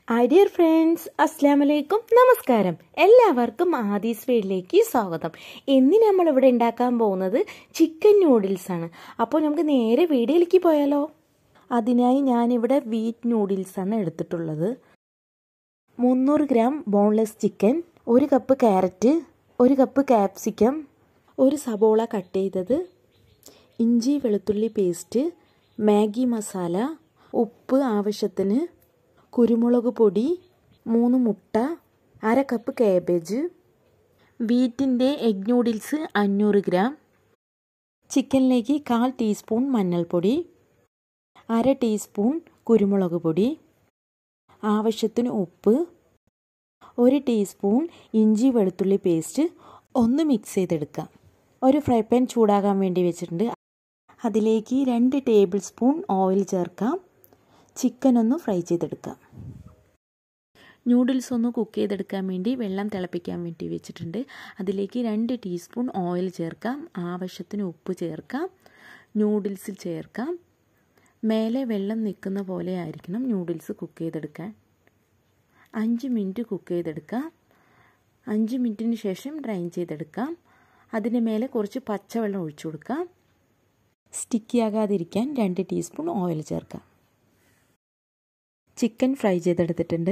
hi dear friends അസ്സാം വലൈക്കും നമസ്കാരം എല്ലാവർക്കും ആദീസ് വീട്ടിലേക്ക് സ്വാഗതം ഇന്ന് നമ്മൾ ഇവിടെ ഉണ്ടാക്കാൻ പോകുന്നത് ചിക്കൻ നൂഡിൽസ് ആണ് അപ്പോൾ നമുക്ക് നേരെ വീഡിയോയിലേക്ക് പോയാലോ അതിനായി ഞാനിവിടെ വീറ്റ് നൂഡിൽസ് ആണ് എടുത്തിട്ടുള്ളത് മുന്നൂറ് ഗ്രാം ബോൺലെസ് ചിക്കൻ ഒരു കപ്പ് ക്യാരറ്റ് ഒരു കപ്പ് ക്യാപ്സിക്കം ഒരു സബോള കട്ട് ചെയ്തത് ഇഞ്ചി വെളുത്തുള്ളി പേസ്റ്റ് മാഗി മസാല ഉപ്പ് ആവശ്യത്തിന് കുരുമുളക് പൊടി മൂന്ന് മുട്ട അര കപ്പ് കാബേജ് വീറ്റിൻ്റെ എഗ് നൂഡിൽസ് അഞ്ഞൂറ് ഗ്രാം ചിക്കനിലേക്ക് കാൽ ടീസ്പൂൺ മഞ്ഞൾപ്പൊടി അര ടീസ്പൂൺ കുരുമുളക് പൊടി ആവശ്യത്തിന് ഉപ്പ് ഒരു ടീസ്പൂൺ ഇഞ്ചി വെളുത്തുള്ളി പേസ്റ്റ് ഒന്ന് മിക്സ് ചെയ്തെടുക്കാം ഒരു ഫ്രൈ പാൻ ചൂടാകാൻ വേണ്ടി വെച്ചിട്ടുണ്ട് അതിലേക്ക് രണ്ട് ടേബിൾ സ്പൂൺ ഓയിൽ ചേർക്കാം ചിക്കൻ ഒന്ന് ഫ്രൈ ചെയ്തെടുക്കാം നൂഡിൽസ് ഒന്ന് കുക്ക് ചെയ്തെടുക്കാൻ വേണ്ടി വെള്ളം തിളപ്പിക്കാൻ വേണ്ടി വെച്ചിട്ടുണ്ട് അതിലേക്ക് രണ്ട് ടീസ്പൂൺ ഓയിൽ ചേർക്കാം ആവശ്യത്തിന് ഉപ്പ് ചേർക്കാം നൂഡിൽസിൽ ചേർക്കാം മേലെ വെള്ളം നിൽക്കുന്ന പോലെ ആയിരിക്കണം നൂഡിൽസ് കുക്ക് ചെയ്തെടുക്കാൻ അഞ്ച് മിനിറ്റ് കുക്ക് ചെയ്തെടുക്കാം അഞ്ച് മിനിറ്റിന് ശേഷം ഡ്രൈൻ ചെയ്തെടുക്കാം അതിന് മേലെ കുറച്ച് പച്ചവെള്ളം ഒഴിച്ചു കൊടുക്കാം സ്റ്റിക്കി ആകാതിരിക്കാൻ രണ്ട് ടീസ്പൂൺ ഓയിൽ ചേർക്കാം ചിക്കൻ ഫ്രൈ ചെയ്തെടുത്തിട്ടുണ്ട്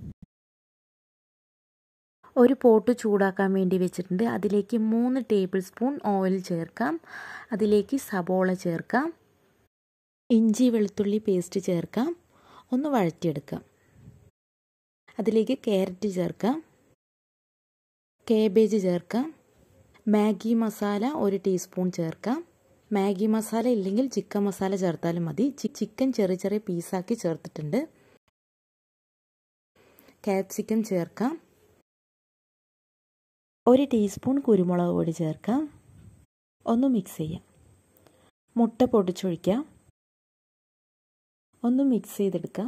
ഒരു പോട്ട് ചൂടാക്കാൻ വേണ്ടി വെച്ചിട്ടുണ്ട് അതിലേക്ക് മൂന്ന് ടേബിൾ സ്പൂൺ ഓയിൽ ചേർക്കാം അതിലേക്ക് സബോള ചേർക്കാം ഇഞ്ചി വെളുത്തുള്ളി പേസ്റ്റ് ചേർക്കാം ഒന്ന് വഴറ്റിയെടുക്കാം അതിലേക്ക് ക്യാരറ്റ് ചേർക്കാം കേബേജ് ചേർക്കാം മാഗി മസാല ഒരു ടീസ്പൂൺ ചേർക്കാം മാഗി മസാല ഇല്ലെങ്കിൽ ചിക്കൻ മസാല ചേർത്താലും മതി ചിക്കൻ ചെറിയ ചെറിയ പീസാക്കി ചേർത്തിട്ടുണ്ട് ക്യാപ്സിക്കം ചേർക്കാം ഒരു ടീസ്പൂൺ കുരുമുളക് പൊടി ചേർക്കാം ഒന്ന് മിക്സ് ചെയ്യാം മുട്ട പൊടിച്ചൊഴിക്കാം ഒന്ന് മിക്സ് ചെയ്തെടുക്കാം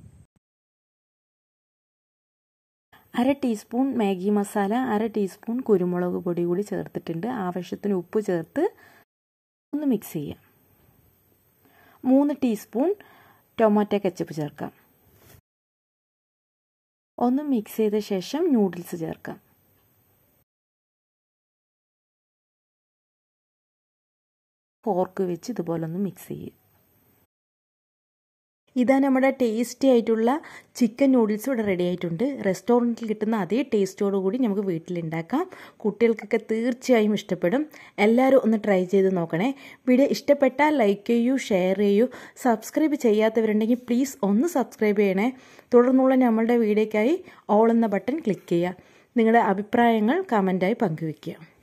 അര ടീസ്പൂൺ മാഗി മസാല അര ടീസ്പൂൺ കുരുമുളക് പൊടി കൂടി ചേർത്തിട്ടുണ്ട് ആവശ്യത്തിന് ഉപ്പ് ചേർത്ത് ഒന്ന് മിക്സ് ചെയ്യാം മൂന്ന് ടീസ്പൂൺ ടൊമാറ്റോ കെച്ചപ്പ് ചേർക്കാം ഒന്ന് മിക്സ് ചെയ്ത ശേഷം നൂഡിൽസ് ചേർക്കാം ഫോർക്ക് വെച്ച് ഇതുപോലെ ഒന്ന് മിക്സ് ചെയ്യും ഇതാ നമ്മുടെ ടേസ്റ്റി ആയിട്ടുള്ള ചിക്കൻ നൂഡിൽസ് ഇവിടെ റെഡി ആയിട്ടുണ്ട് റെസ്റ്റോറൻറ്റിൽ കിട്ടുന്ന അതേ ടേസ്റ്റോടു കൂടി നമുക്ക് വീട്ടിലുണ്ടാക്കാം കുട്ടികൾക്കൊക്കെ തീർച്ചയായും ഇഷ്ടപ്പെടും എല്ലാവരും ഒന്ന് ട്രൈ ചെയ്ത് നോക്കണേ വീഡിയോ ഇഷ്ടപ്പെട്ടാൽ ലൈക്ക് ചെയ്യൂ ഷെയർ ചെയ്യൂ സബ്സ്ക്രൈബ് ചെയ്യാത്തവരുണ്ടെങ്കിൽ പ്ലീസ് ഒന്ന് സബ്സ്ക്രൈബ് ചെയ്യണേ തുടർന്നുള്ള നമ്മളുടെ വീഡിയോയ്ക്കായി ഓൾ എന്ന ബട്ടൺ ക്ലിക്ക് ചെയ്യുക നിങ്ങളുടെ അഭിപ്രായങ്ങൾ കമൻറ്റായി പങ്കുവയ്ക്കുക